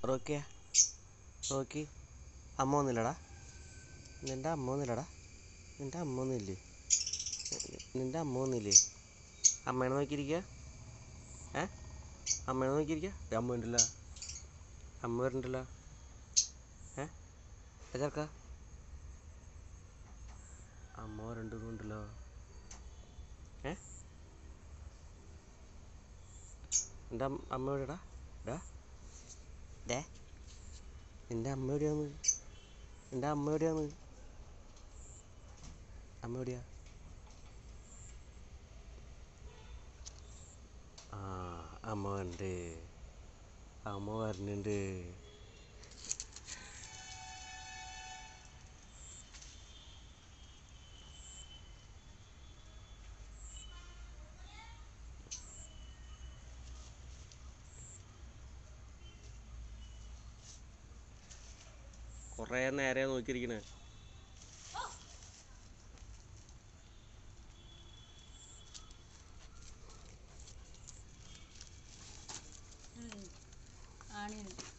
റോക്കിയ Rocky അമ്മ ഒന്നുമില്ലടാ നിൻ്റെ അമ്മ ഒന്നുമില്ലടാ നിൻ്റെ അമ്മ ഒന്നുമില്ലേ നിൻ്റെ അമ്മ ഒന്നുമില്ലേ അമ്മേനെ നോക്കിയിരിക്കുക ഏ അമ്മേനെ നോക്കിയിരിക്കുക ദേ അമ്മ ഉണ്ടല്ലോ അമ്മ വരുന്നുണ്ടല്ലോ ഏ ഏ ചെറുക്ക അമ്മ വരണ്ടതുണ്ടല്ലോ ഏ നിൻ്റെ അമ്മ അമ്മ എവിടെടാ ഡാ ഡേ നിൻ്റെ അമ്മ എവിടെയാന്ന് നിൻ്റെ അമ്മ എവിടെയാന്ന് അമ്മ എവിടെയാ ആ അമ്മ ഉണ്ട് അമ്മ വരുന്നുണ്ട് കുറേ നേരെ നോക്കിയിരിക്കണേ ആണിന്